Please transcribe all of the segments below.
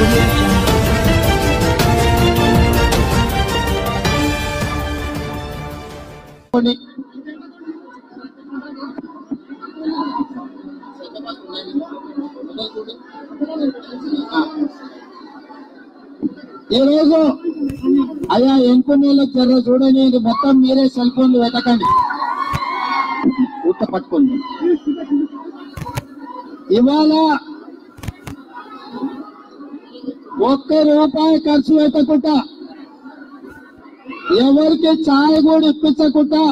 audio jungle. కొన్ని ఈరోజు అయ్యా ఎంకున్నీళ్ళ చెర్ర చూడని ఇది మొత్తం మీరే సెల్ ఫోన్లు వెతకండి ఉత్త పట్టుకోండి ఇవాళ ఒక్క రూపాయి ఖర్చు పెట్టకుండా ఎవరికి ఛాయ్ కూడా ఇప్పించకుండా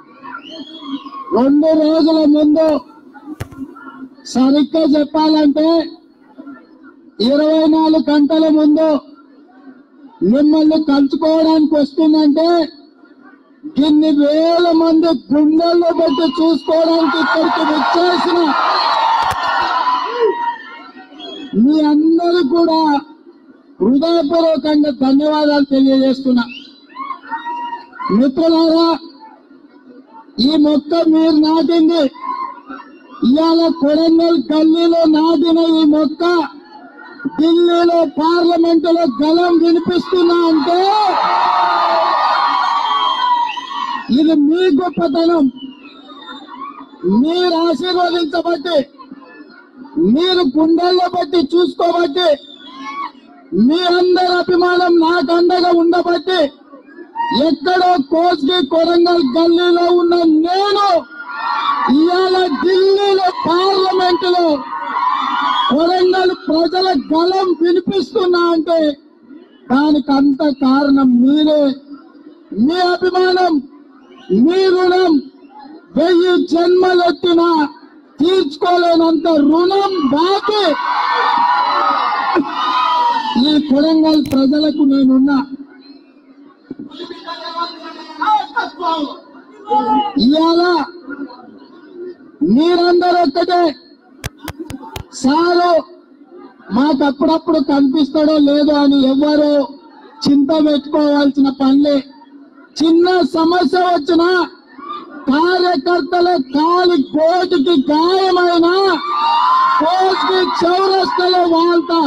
రెండు రోజుల ముందు సరిగ్గా చెప్పాలంటే ఇరవై నాలుగు గంటల ముందు మిమ్మల్ని కలుసుకోవడానికి వస్తుందంటే ఇన్ని వేల మంది గుండెల్లో పెట్టి చూసుకోవడానికి ఇక్కడికి వచ్చేసిన మీ అందరూ కూడా హృదయపూర్వకంగా ధన్యవాదాలు తెలియజేస్తున్నా మిత్రులారా ఈ మొక్క మీరు నాటింది ఇవాళ కొడంగల్ గల్లీలో నాటిన ఈ మొక్క ఢిల్లీలో పార్లమెంటులో గలం వినిపిస్తున్నా అంటే ఇది మీ గొప్పతనం మీరు ఆశీర్వదించబట్టి మీరు గుండెల్లో బట్టి చూసుకోబట్టి మీ అందరి అభిమానం నాకు అండగా ఉండబట్టి ఎక్కడో కోస్గి కొరంగల్ గల్లీలో ఉన్న నేను ఇవాళ ఢిల్లీలో పార్లమెంట్ లో కొరంగల్ ప్రజల గలం వినిపిస్తున్నా అంటే దానికి అంత కారణం మీరే మీ అభిమానం మీ రుణం వెయ్యి జన్మలెత్తినా తీర్చుకోలేనంత రుణం బాకీ ఈ కొరంగల్ ప్రజలకు నేనున్నా ఇవాళ మీరందరూ ఒక్కటే సారు మాకు అప్పుడప్పుడు కనిపిస్తాడో లేదో అని ఎవరు చింత పెట్టుకోవాల్సిన పనిలే చిన్న సమస్య వచ్చినా కార్యకర్తల కాలి కోటికి గాయమైన కోటికి చౌరస్తలో వాళ్తా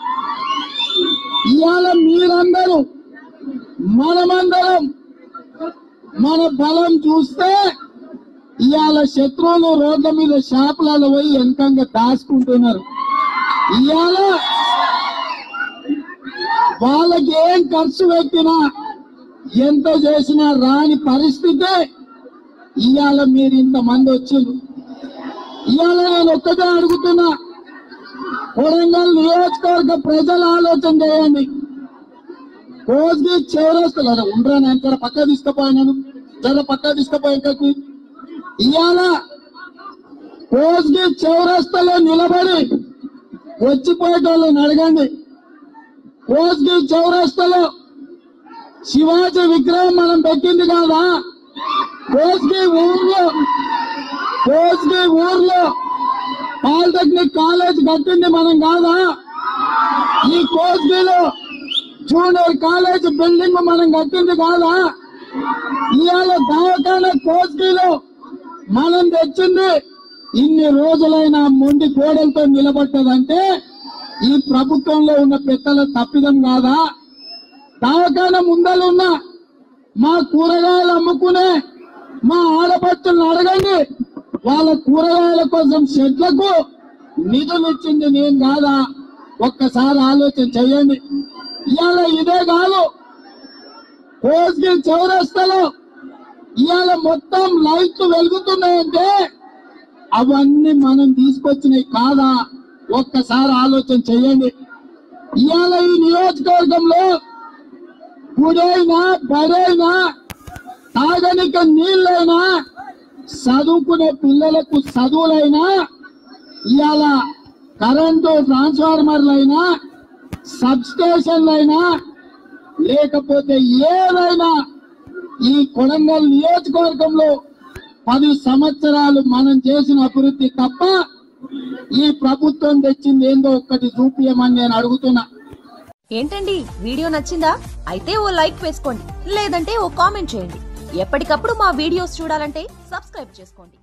ఇవాళ మీరందరూ మనమందరం మన బలం చూస్తే ఇవాళ శత్రువులు రోడ్ల మీద షాపులలో పోయి వెనకంగా దాచుకుంటున్నారు ఇవాళ వాళ్ళకి ఏం ఖర్చు పెట్టినా ఎంత చేసినా రాని పరిస్థితి ఇవాళ మీరు ఇంతమంది వచ్చిండ్రు ఇవాళ నేను ఒక్కటే అడుగుతున్నా కొడంగల్ నియోజకవర్గ ప్రజలు ఆలోచన చేయండి కోస్గి చౌరస్తలు అరే ఉండరా నేను ఇక్కడ పక్క తీసుకుపోయినాను జర పక్క తీసుకుపోయాక ఇవాళ కోస్గి చౌరస్తలో నిలబడి వచ్చిపోయేటోళ్ళని అడగండి కోస్గి చౌరస్తలో శివాజీ విగ్రహం మనం పెట్టింది కాదా కోస్గి ఊర్లో కోస్గి ఊర్లో పాలిటెక్నిక్ కాలేజ్ కట్టింది మనం కాదా ఈ కోస్గిలో జూనియర్ కాలేజ్ బిల్డింగ్ మనం కట్టింది కాదా ఇవాళ దవాఖాన కోస్గిలో మనం తెచ్చింది ఇన్ని రోజులైన మొండి గోడలతో నిలబడ్డదంటే ఈ ప్రభుత్వంలో ఉన్న పెద్దల తప్పిదం కాదా దవాఖాన ముందలున్న మా కూరగాయలు అమ్ముకునే మా ఆడపడుచులను అడగండి వాళ్ళ కూరగాయల కోసం షెడ్లకు నిధులు ఇచ్చింది నేను కాదా ఒక్కసారి ఆలోచన చెయ్యండి ఇవాళ ఇదే కాదు కోస్గిల్ చౌరస్తలో ఇవాళ మొత్తం లైట్లు వెలుగుతున్నాయంటే అవన్నీ మనం తీసుకొచ్చినవి కాదా ఒక్కసారి ఆలోచన చెయ్యండి ఇవాళ ఈ నియోజకవర్గంలో గుడైనా బడైనా తాగనిక నీళ్ళైనా చదువుకునే పిల్లలకు చదువులైనా ఇవాళ కరెంటు ట్రాన్స్ఫార్మర్లైనా సబ్ స్టేషన్లైనా లేకపోతే ఏదైనా ఈ కొడంగల్ నియోజకవర్గంలో పది సంవత్సరాలు మనం చేసిన అభివృద్ధి తప్ప ఈ ప్రభుత్వం తెచ్చింది ఏందో ఒక్కటి చూపించమని నేను అడుగుతున్నా ఏంటండి వీడియో నచ్చిందా అయితే ఓ లైక్ వేసుకోండి లేదంటే ఓ కామెంట్ చేయండి ఎప్పటికప్పుడు మా వీడియోస్ చూడాలంటే సబ్స్క్రైబ్ చేసుకోండి